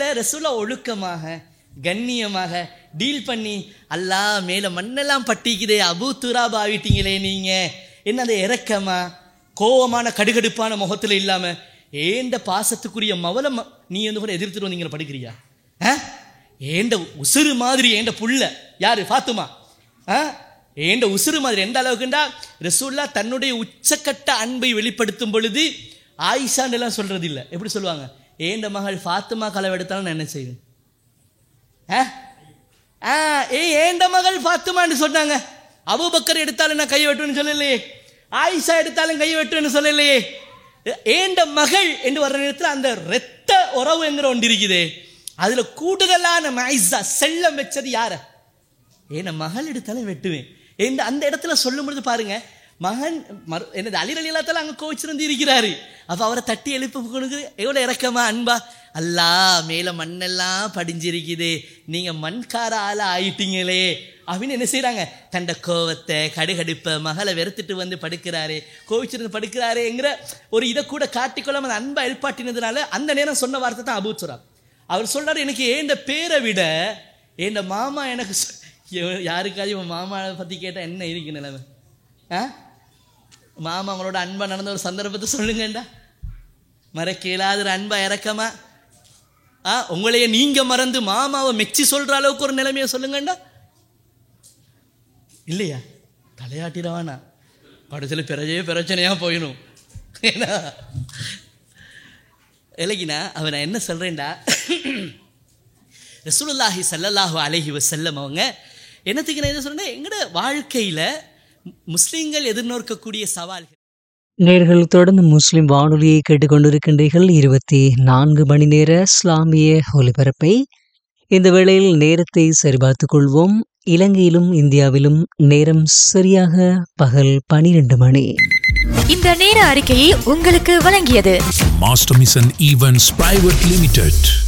நேரத்துல ரசூலா ஒழுக்கமாக கண்ணியமாக டீல் பண்ணி அல்லாஹ் மேல மண்ணெல்லாம் பட்டிக்குதே அபு துராபா ஆவிட்டீங்களே நீங்க என்ன அந்த இறக்கமா கோவமான கடுகடுப்பான முகத்துல இல்லாம ஏண்ட பாசத்துக்குரிய மவல ம- நீ வந்து கூட எதிர்த்துட்டு வந்தீங்க படிக்கிறியா ஆ? ஏண்ட உசுறு மாதிரி ஏண்ட புள்ள யாரு ஃபாத்துமா ஆ? ஏண்ட உசுறு மாதிரி எந்த அளவுக்குண்டா ரசூல்லா தன்னுடைய உச்சக்கட்ட அன்பை வெளிப்படுத்தும் பொழுது ஆயிஷான்னு எல்லாம் சொல்றது இல்ல எப்படி சொல்லுவாங்க ஏண்ட மகள் ஃபாத்துமா களவெடுத்தாலும் நான் என்ன செய்வேன் ஆ? ஆ, ஏய் ஏண்ட மகள் ஃபாத்துமான்னு சொன்னாங்க அபூபக்கர் எடுத்தாலும் நான் கை வெட்டுவேன்னு சொல்லலையே ஆயிஷா எடுத்தாலும் கை வெட்டுவேன்னு சொல்லலையே ஏ- ஏண்ட மகள் என்று வர்ற நேரத்தில் அந்த இரத்த உறவு என்கிற ஒன்று இருக்குதே அதுல கூடுதலான மைசா செல்லம் வச்சது யார ஏன்னா மகள் எடுத்தாலும் வெட்டுவேன் இந்த அந்த இடத்துல சொல்லும் பொழுது பாருங்க மகன் மறு என்னது அலிர் அலிலாத்தால அங்க கோவிச்சிருந்து இருக்கிறாரு அப்ப அவரை தட்டி எழுப்பு கொடுக்குது எவ்வளவு இறக்கமா அன்பா அல்லா மேல மண்ணெல்லாம் படிஞ்சிருக்குது நீங்க மண்கார ஆளா ஆயிட்டீங்களே அப்படின்னு என்ன செய்றாங்க தண்ட கோவத்தை கடுகடுப்பை மகளை வெறுத்துட்டு வந்து படுக்கிறாரு கோவிச்சிருந்து படுக்கிறாருங்கிற ஒரு இதை கூட காட்டிக்கொள்ளாம அந்த அன்பை எழுப்பாட்டினதுனால அந்த நேரம் சொன்ன வார்த்தை தான் அபூச்சுரா அவர் சொல்றாரு எனக்கு ஏண்ட பேரை விட ஏண்ட மாமா எனக்கு சொ- எவ- யாருக்காவது இவன் மாமாவை பத்தி கேட்டா என்ன இருக்கு நிலைமை ஆ மாமா அவங்களோட அன்பா நடந்த ஒரு சந்தர்ப்பத்தை சொல்லுங்கண்டா மறக்க இயலாத ஒரு அன்பா இறக்கமா ஆ உங்களையே நீங்க மறந்து மாமாவை மெச்சி சொல்ற அளவுக்கு ஒரு நிலைமையை சொல்லுங்கண்டா இல்லையா தலையாட்டிடவானா படத்தில் பிறஜே பிரச்சனையா போயிடும் ஏன்னா இல்லைக்கினா அவன் நான் என்ன சொல்றேன்டா ரசூலுல்லாஹி ஸல்லல்லாஹு அலைஹி வஸல்லம் அவங்க என்னத்துக்கு நான் என்ன சொல்றேன்னா எங்கட வாழ்க்கையில முஸ்லீம்கள் எதிர்நோக்கக்கூடிய சவால்கள் நேர்கள் தொடர்ந்து முஸ்லிம் வானொலியை கேட்டுக்கொண்டிருக்கின்றீர்கள் இருபத்தி நான்கு மணி நேர இஸ்லாமிய ஒலிபரப்பை இந்த வேளையில் நேரத்தை சரிபார்த்துக் கொள்வோம் இலங்கையிலும் இந்தியாவிலும் நேரம் சரியாக பகல் பனிரெண்டு மணி இந்த நேர அறிக்கையை உங்களுக்கு வழங்கியது Master Mission Events Private Limited.